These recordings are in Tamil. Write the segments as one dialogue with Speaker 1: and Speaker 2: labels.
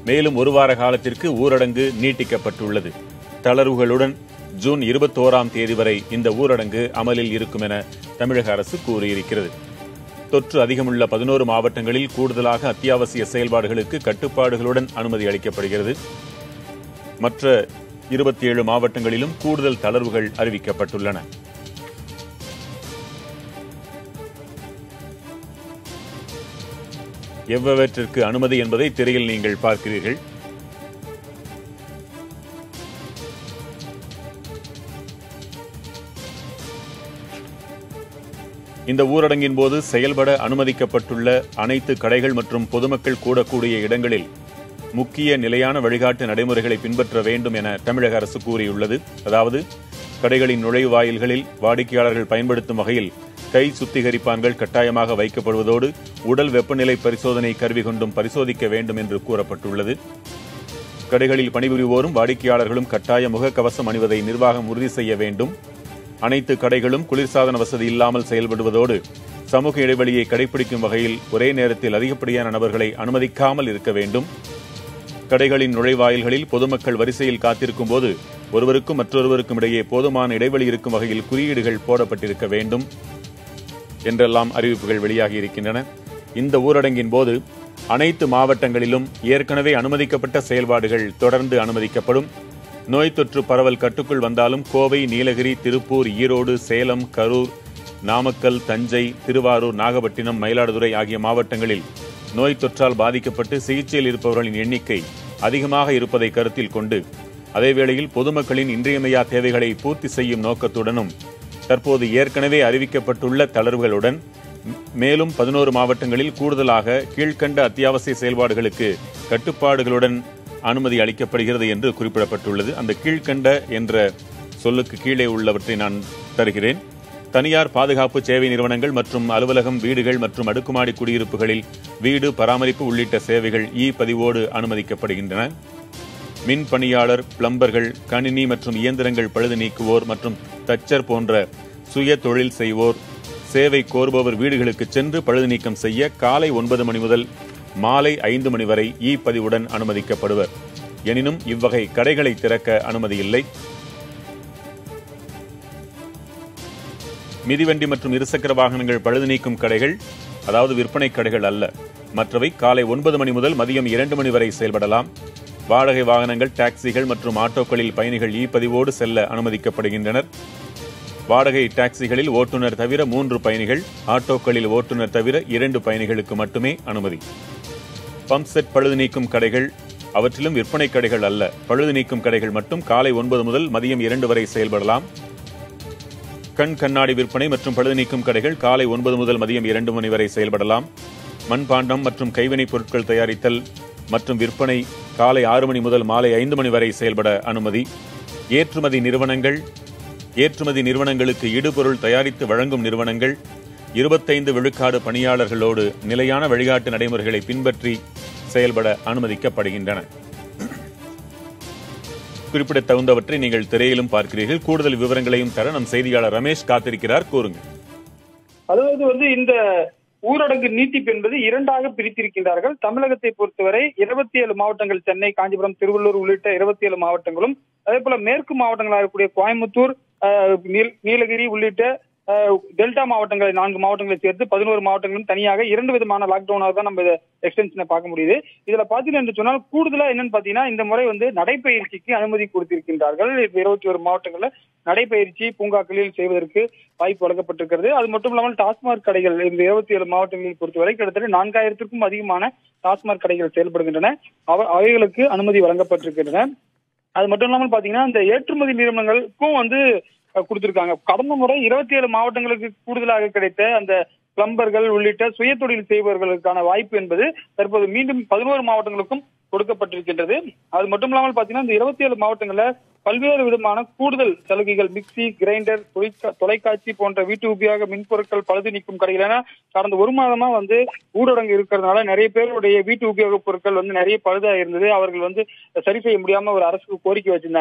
Speaker 1: மேலும் ஒரு வார காலத்திற்கு ஊரடங்கு நீட்டிக்கப்பட்டுள்ளது தளர்வுகளுடன் ஜூன் இருபத்தோராம் தேதி வரை இந்த ஊரடங்கு அமலில் இருக்கும் என தமிழக அரசு கூறியிருக்கிறது தொற்று அதிகமுள்ள பதினோரு மாவட்டங்களில் கூடுதலாக அத்தியாவசிய செயல்பாடுகளுக்கு கட்டுப்பாடுகளுடன் அனுமதி அளிக்கப்படுகிறது மற்ற இருபத்தி ஏழு மாவட்டங்களிலும் கூடுதல் தளர்வுகள் அறிவிக்கப்பட்டுள்ளன எவ்வவற்றிற்கு அனுமதி என்பதை திரையில் நீங்கள் பார்க்கிறீர்கள் இந்த ஊரடங்கின் போது செயல்பட அனுமதிக்கப்பட்டுள்ள அனைத்து கடைகள் மற்றும் பொதுமக்கள் கூடக்கூடிய இடங்களில் முக்கிய நிலையான வழிகாட்டு நடைமுறைகளை பின்பற்ற வேண்டும் என தமிழக அரசு கூறியுள்ளது அதாவது கடைகளின் நுழைவாயில்களில் வாடிக்கையாளர்கள் பயன்படுத்தும் வகையில் கை சுத்திகரிப்பான்கள் கட்டாயமாக வைக்கப்படுவதோடு உடல் வெப்பநிலை பரிசோதனை கருவி கொண்டும் பரிசோதிக்க வேண்டும் என்று கூறப்பட்டுள்ளது கடைகளில் பணிபுரிவோரும் வாடிக்கையாளர்களும் கட்டாய முகக்கவசம் அணிவதை நிர்வாகம் உறுதி செய்ய வேண்டும் அனைத்து கடைகளும் குளிர்சாதன வசதி இல்லாமல் செயல்படுவதோடு சமூக இடைவெளியை கடைபிடிக்கும் வகையில் ஒரே நேரத்தில் அதிகப்படியான நபர்களை அனுமதிக்காமல் இருக்க வேண்டும் கடைகளின் நுழைவாயில்களில் பொதுமக்கள் வரிசையில் காத்திருக்கும் போது ஒருவருக்கும் மற்றொருவருக்கும் இடையே போதுமான இடைவெளி இருக்கும் வகையில் குறியீடுகள் போடப்பட்டிருக்க வேண்டும் என்றெல்லாம் அறிவிப்புகள் வெளியாகி இருக்கின்றன இந்த ஊரடங்கின் போது அனைத்து மாவட்டங்களிலும் ஏற்கனவே அனுமதிக்கப்பட்ட செயல்பாடுகள் தொடர்ந்து அனுமதிக்கப்படும் நோய் தொற்று பரவல் கட்டுக்குள் வந்தாலும் கோவை நீலகிரி திருப்பூர் ஈரோடு சேலம் கரூர் நாமக்கல் தஞ்சை திருவாரூர் நாகப்பட்டினம் மயிலாடுதுறை ஆகிய மாவட்டங்களில் நோய் தொற்றால் பாதிக்கப்பட்டு சிகிச்சையில் இருப்பவர்களின் எண்ணிக்கை அதிகமாக இருப்பதை கருத்தில் கொண்டு அதேவேளையில் பொதுமக்களின் இன்றியமையா தேவைகளை பூர்த்தி செய்யும் நோக்கத்துடனும் தற்போது ஏற்கனவே அறிவிக்கப்பட்டுள்ள தளர்வுகளுடன் மேலும் பதினோரு மாவட்டங்களில் கூடுதலாக கீழ்கண்ட அத்தியாவசிய செயல்பாடுகளுக்கு கட்டுப்பாடுகளுடன் அனுமதி அளிக்கப்படுகிறது என்று குறிப்பிடப்பட்டுள்ளது அந்த கீழ்கண்ட என்ற சொல்லுக்கு கீழே உள்ளவற்றை நான் தருகிறேன் தனியார் பாதுகாப்பு சேவை நிறுவனங்கள் மற்றும் அலுவலகம் வீடுகள் மற்றும் அடுக்குமாடி குடியிருப்புகளில் வீடு பராமரிப்பு உள்ளிட்ட சேவைகள் இ பதிவோடு அனுமதிக்கப்படுகின்றன மின் பணியாளர் பிளம்பர்கள் கணினி மற்றும் இயந்திரங்கள் பழுது நீக்குவோர் மற்றும் தச்சர் போன்ற சுய தொழில் செய்வோர் சேவை கோருபவர் வீடுகளுக்கு சென்று பழுது நீக்கம் செய்ய காலை ஒன்பது மணி முதல் மாலை ஐந்து மணி வரை இ பதிவுடன் அனுமதிக்கப்படுவர் எனினும் இவ்வகை கடைகளை திறக்க அனுமதி இல்லை மிதிவண்டி மற்றும் இருசக்கர வாகனங்கள் பழுது நீக்கும் கடைகள் அதாவது விற்பனை கடைகள் அல்ல மற்றவை காலை ஒன்பது மணி முதல் மதியம் இரண்டு மணி வரை செயல்படலாம் வாடகை வாகனங்கள் டாக்ஸிகள் மற்றும் ஆட்டோக்களில் பயணிகள் இ பதிவோடு செல்ல அனுமதிக்கப்படுகின்றனர் வாடகை டாக்ஸிகளில் ஓட்டுநர் தவிர மூன்று பயணிகள் ஆட்டோக்களில் ஓட்டுநர் தவிர இரண்டு பயணிகளுக்கு மட்டுமே அனுமதி பம்ப் செட் பழுது நீக்கும் கடைகள் அவற்றிலும் விற்பனை கடைகள் அல்ல பழுது நீக்கும் கடைகள் மட்டும் காலை ஒன்பது முதல் மதியம் இரண்டு வரை செயல்படலாம் கண் கண்ணாடி விற்பனை மற்றும் பழுது நீக்கும் கடைகள் காலை ஒன்பது முதல் மதியம் இரண்டு மணி வரை செயல்படலாம் மண்பாண்டம் மற்றும் கைவினைப் பொருட்கள் தயாரித்தல் மற்றும் விற்பனை காலை ஆறு மணி முதல் மாலை ஐந்து மணி வரை செயல்பட அனுமதி ஏற்றுமதி நிறுவனங்கள் ஏற்றுமதி நிறுவனங்களுக்கு இடுபொருள் தயாரித்து வழங்கும் நிறுவனங்கள் இருபத்தைந்து விழுக்காடு பணியாளர்களோடு நிலையான வழிகாட்டு நடைமுறைகளை பின்பற்றி செயல்பட அனுமதிக்கப்படுகின்றன குறிப்பிடத் தகுந்தவற்றை நீங்கள் திரையிலும் பார்க்கிறீர்கள் கூடுதல் விவரங்களையும் தர நம் செய்தியாளர் ரமேஷ் காத்திருக்கிறார் கூறுங்கள்
Speaker 2: அதாவது வந்து இந்த ஊரடங்கு நீட்டிப்பு என்பது இரண்டாக பிரித்திருக்கின்றார்கள் தமிழகத்தை பொறுத்தவரை இருபத்தி ஏழு மாவட்டங்கள் சென்னை காஞ்சிபுரம் திருவள்ளூர் உள்ளிட்ட இருபத்தி ஏழு மாவட்டங்களும் அதே போல மேற்கு மாவட்டங்களாக இருக்கக்கூடிய கோயம்புத்தூர் ஆஹ், நீல்- நீலகிரி உள்ளிட்ட ஆஹ், டெல்டா மாவட்டங்களை நான்கு மாவட்டங்களை சேர்த்து பதினோரு மாவட்டங்களும் தனியாக இரண்டு விதமான லாக்டவுனாக தான் நம்ம இதை எக்ஸ்டென்ஷனை பார்க்க முடியுது இதுல பாத்தீங்கன்னா என்று சொன்னால் கூடுதலா என்னன்னு பாத்தீங்கன்னா இந்த முறை வந்து நடைப்பயிற்சிக்கு அனுமதி கொடுத்திருக்கின்றார்கள் இப்ப இருபத்தி ஒரு மாவட்டங்கள்ல நடைப்பயிற்சி பூங்காக்களில் செய்வதற்கு வாய்ப்பு வழங்கப்பட்டிருக்கிறது அது மட்டும் இல்லாமல் டாஸ்மாக் கடைகள் இந்த இருபத்தி ஏழு மாவட்டங்களில் பொறுத்தவரை கிட்டத்தட்ட நான்காயிரத்திற்கும் அதிகமான டாஸ்மாக் கடைகள் செயல்படுகின்றன அவ- அவைகளுக்கு அனுமதி வழங்கப்பட்டிருக்கின்றன அது மட்டும் இல்லாமல் பாத்தீங்கன்னா இந்த ஏற்றுமதி நிறுவனங்களுக்கும் வந்து அஹ், கொடுத்திருக்காங்க கடந்த முறை இருபத்தி ஏழு மாவட்டங்களுக்கு கூடுதலாக கிடைத்த அந்த பிளம்பர்கள் உள்ளிட்ட சுய தொழில் செய்பவர்களுக்கான வாய்ப்பு என்பது தற்போது மீண்டும் பதினோரு மாவட்டங்களுக்கும் கொடுக்கப்பட்டிருக்கின்றது அது மட்டும் இல்லாமல் பாத்தீங்கன்னா இந்த இருபத்தி ஏழு மாவட்டங்கள்ல பல்வேறு விதமான கூடுதல் சலுகைகள் மிக்சி கிரைண்டர் தொலைக்கா- தொலைக்காட்சி போன்ற வீட்டு உபயோக மின்பொருட்கள் பழுது நீக்கும் கடைகள் ஏன்னா கடந்த ஒரு மாதமா வந்து ஊரடங்கு இருக்கிறதுனால நிறைய பேருடைய வீட்டு உபயோகப் பொருட்கள் வந்து நிறைய பழுதா இருந்தது அவர்கள் வந்து சரி செய்ய முடியாம ஒரு அரசுக்கு கோரிக்கை வச்சிருந்தாங்க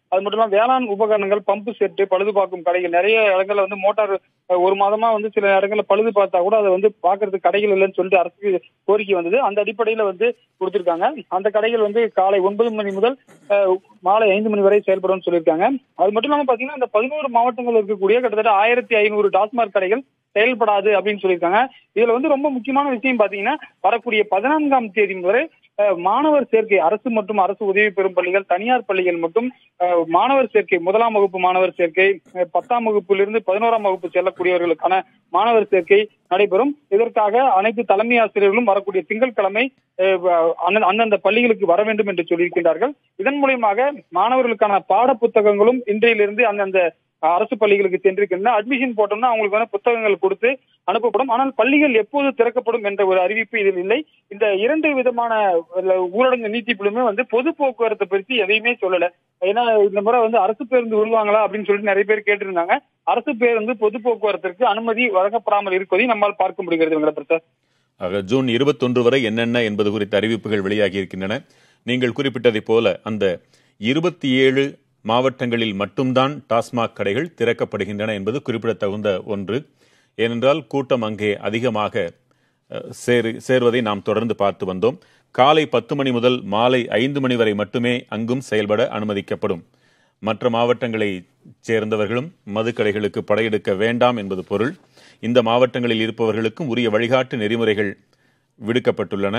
Speaker 2: அது மட்டும் இல்லாம வேளாண் உபகரணங்கள் பம்பு செட்டு பழுது பார்க்கும் கடைகள் நிறைய இடங்கள்ல வந்து மோட்டார் அஹ், ஒரு மாதமா வந்து சில இடங்கள்ல பழுது பார்த்தா கூட அதை வந்து பாக்குறதுக்கு கடைகள் இல்லைன்னு சொல்லிட்டு அரசுக்கு கோரிக்கை வந்தது அந்த அடிப்படையில வந்து கொடுத்திருக்காங்க அந்த கடைகள் வந்து காலை ஒன்பது மணி முதல் அஹ், மாலை ஐந்து மணி வரை செயல்படும் சொல்லியிருக்காங்க அது மட்டும் இல்லாம பாத்தீங்கன்னா இந்த பதினோரு மாவட்டங்கள் இருக்கக்கூடிய கிட்டத்தட்ட ஆயிரத்தி ஐநூறு டாஸ்மாக் கடைகள் செயல்படாது அப்படின்னு சொல்லியிருக்காங்க இதுல வந்து ரொம்ப முக்கியமான விஷயம் பாத்தீங்கன்னா வரக்கூடிய பதினான்காம் தேதி வரை அஹ், மாணவர் சேர்க்கை அரசு மற்றும் அரசு உதவி பெறும் பள்ளிகள் தனியார் பள்ளிகள் மட்டும் அஹ், மாணவர் சேர்க்கை முதலாம் வகுப்பு மாணவர் சேர்க்கை அஹ், பத்தாம் வகுப்பிலிருந்து பதினோராம் வகுப்பு செல்லக்கூடியவர்களுக்கான மாணவர் சேர்க்கை நடைபெறும் இதற்காக அனைத்து தலைமை ஆசிரியர்களும் வரக்கூடிய திங்கட்கிழமை அஹ், அந்தந்த- அந்தந்த பள்ளிகளுக்கு வர வேண்டும் என்று சொல்லியிருக்கின்றார்கள் இதன் மூலியமாக மாணவர்களுக்கான பாட புத்தகங்களும் இன்றையிலிருந்து அந்தந்த அரசு பள்ளிகளுக்கு சென்றிருக்கின்றன அட்மிஷன் போட்டோம்னா அவங்களுக்கு வந்து புத்தகங்கள் கொடுத்து அனுப்பப்படும் ஆனால் பள்ளிகள் எப்போது திறக்கப்படும் என்ற ஒரு அறிவிப்பு இதில் இல்லை இந்த இரண்டு விதமான அஹ், ஊரடங்கு நீட்டிப்பிலுமே வந்து பொது போக்குவரத்தை பற்றி எதையுமே சொல்லல ஏன்னா இந்த முறை வந்து அரசு பேருந்து விடுவாங்களா அப்படின்னு சொல்லிட்டு நிறைய பேர் கேட்டிருந்தாங்க அரசு பேருந்து பொது போக்குவரத்திற்கு அனுமதி வழங்கப்படாமல் இருப்பதை நம்மால் பார்க்க முடிகிறது வெங்கடபிரசாத்
Speaker 1: ஆக ஜூன் இருபத்தொன்று வரை என்னென்ன என்பது குறித்த அறிவிப்புகள் வெளியாகி இருக்கின்றன நீங்கள் குறிப்பிட்டதைப் போல அந்த இருபத்தி ஏழு மாவட்டங்களில் மட்டும்தான் டாஸ்மாக் கடைகள் திறக்கப்படுகின்றன என்பது குறிப்பிடத்தகுந்த ஒன்று ஏனென்றால் கூட்டம் அங்கே அதிகமாக அஹ், சேரு சேர்வதை நாம் தொடர்ந்து பார்த்து வந்தோம் காலை பத்து மணி முதல் மாலை ஐந்து மணி வரை மட்டுமே அங்கும் செயல்பட அனுமதிக்கப்படும் மற்ற மாவட்டங்களைச் சேர்ந்தவர்களும் மதுக்கடைகளுக்கு படையெடுக்க வேண்டாம் என்பது பொருள் இந்த மாவட்டங்களில் இருப்பவர்களுக்கும் உரிய வழிகாட்டு நெறிமுறைகள் விடுக்கப்பட்டுள்ளன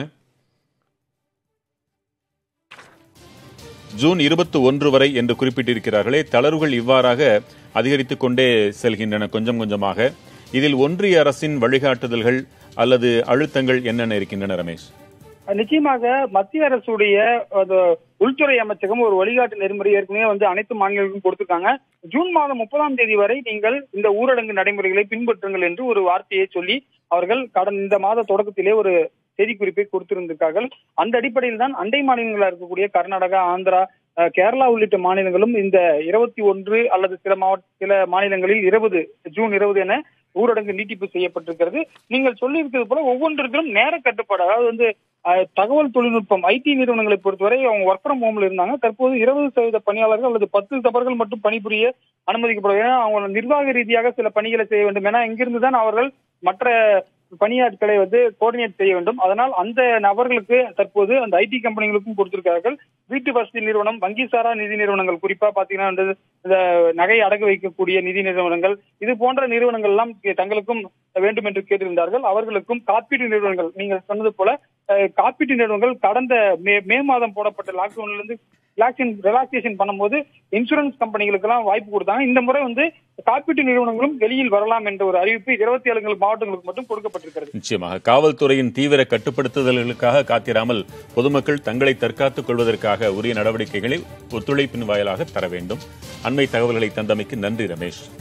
Speaker 1: ஜூன் இருபத்தி ஒன்று வரை என்று குறிப்பிட்டிருக்கிறார்களே தளர்வுகள் இவ்வாறாக அதிகரித்துக் கொண்டே செல்கின்றன கொஞ்சம் கொஞ்சமாக இதில் ஒன்றிய அரசின் வழிகாட்டுதல்கள் அல்லது அழுத்தங்கள் என்னென்ன இருக்கின்றன ரமேஷ்
Speaker 2: நிச்சயமாக மத்திய அரசுடைய அது, உள்துறை அமைச்சகம் ஒரு வழிகாட்டு நெறிமுறை ஏற்கனவே வந்து அனைத்து மாநிலங்களுக்கும் கொடுத்திருக்காங்க ஜூன் மாதம் முப்பதாம் தேதி வரை நீங்கள் இந்த ஊரடங்கு நடைமுறைகளை பின்பற்றுங்கள் என்று ஒரு வார்த்தையை சொல்லி அவர்கள் கடந்த இந்த மாத தொடக்கத்திலே ஒரு செய்திக்குறிப்பை கொடுத்திருந்திருக்கார்கள் அந்த அடிப்படையில் தான் அண்டை மாநிலங்களா இருக்கக்கூடிய கர்நாடகா ஆந்திரா அஹ், கேரளா உள்ளிட்ட மாநிலங்களும் இந்த இருபத்தி ஒன்று அல்லது சில மாவட்ட சில மாநிலங்களில் இருபது ஜூன் இருபது என ஊரடங்கு நீட்டிப்பு செய்யப்பட்டிருக்கிறது நீங்கள் சொல்லியிருக்கிறது போல ஒவ்வொன்றிற்கும் நேர கட்டுப்பாடு அதாவது வந்து அஹ், தகவல் தொழில்நுட்பம் ஐடி நிறுவனங்களை பொறுத்தவரை அவங்க ஒர்க் ஃப்ரம் ஹோம்ல இருந்தாங்க தற்போது இருபது சதவீத பணியாளர்கள் அல்லது பத்து நபர்கள் மட்டும் பணிபுரிய அனுமதிக்கப்படும் ஏன்னா அவங்க நிர்வாக ரீதியாக சில பணிகளை செய்ய வேண்டும் ஏன்னா இங்கிருந்து தான் அவர்கள் மற்ற பணியாட்களை வந்து கோஆர்டினேட் செய்ய வேண்டும் அதனால் அந்த நபர்களுக்கு தற்போது அந்த ஐடி கம்பெனிகளுக்கும் கொடுத்திருக்கிறார்கள் வீட்டு வசதி நிறுவனம் வங்கி சாரா நிதி நிறுவனங்கள் குறிப்பா பாத்தீங்கன்னா இந்த இந்த நகை அடகு வைக்கக்கூடிய நிதி நிறுவனங்கள் இது போன்ற நிறுவனங்கள் எல்லாம் தங்களுக்கும் வேண்டும் என்று கேட்டிருந்தார்கள் அவர்களுக்கும் காப்பீட்டு நிறுவனங்கள் நீங்கள் சொன்னது போல அஹ், காப்பீட்டு நிறுவனங்கள் கடந்த மே மே மாதம் போடப்பட்ட லாக்டவுன்ல இருந்து ரிலாக்ஸேஷன் ரிலாக்ஸேஷன் பண்ணும்போது இன்சூரன்ஸ் கம்பெனிகளுக்கு எல்லாம் வாய்ப்பு கொடுத்தாங்க இந்த முறை வந்து காப்பீட்டு நிறுவனங்களும் வெளியில் வரலாம் என்ற ஒரு அறிவிப்பு இருபத்தி ஏழு மாவட்டங்களுக்கு மட்டும் கொடுக்கப்பட்டிருக்கிறது
Speaker 1: நிச்சயமாக காவல்துறையின் தீவிர கட்டுப்படுத்துதல்களுக்காக காத்திராமல் பொதுமக்கள் தங்களை தற்காத்துக் கொள்வதற்காக உரிய நடவடிக்கைகளை ஒத்துழைப்பின் வாயிலாக தர வேண்டும் அண்மை தகவல்களை தந்தமைக்கு நன்றி ரமேஷ்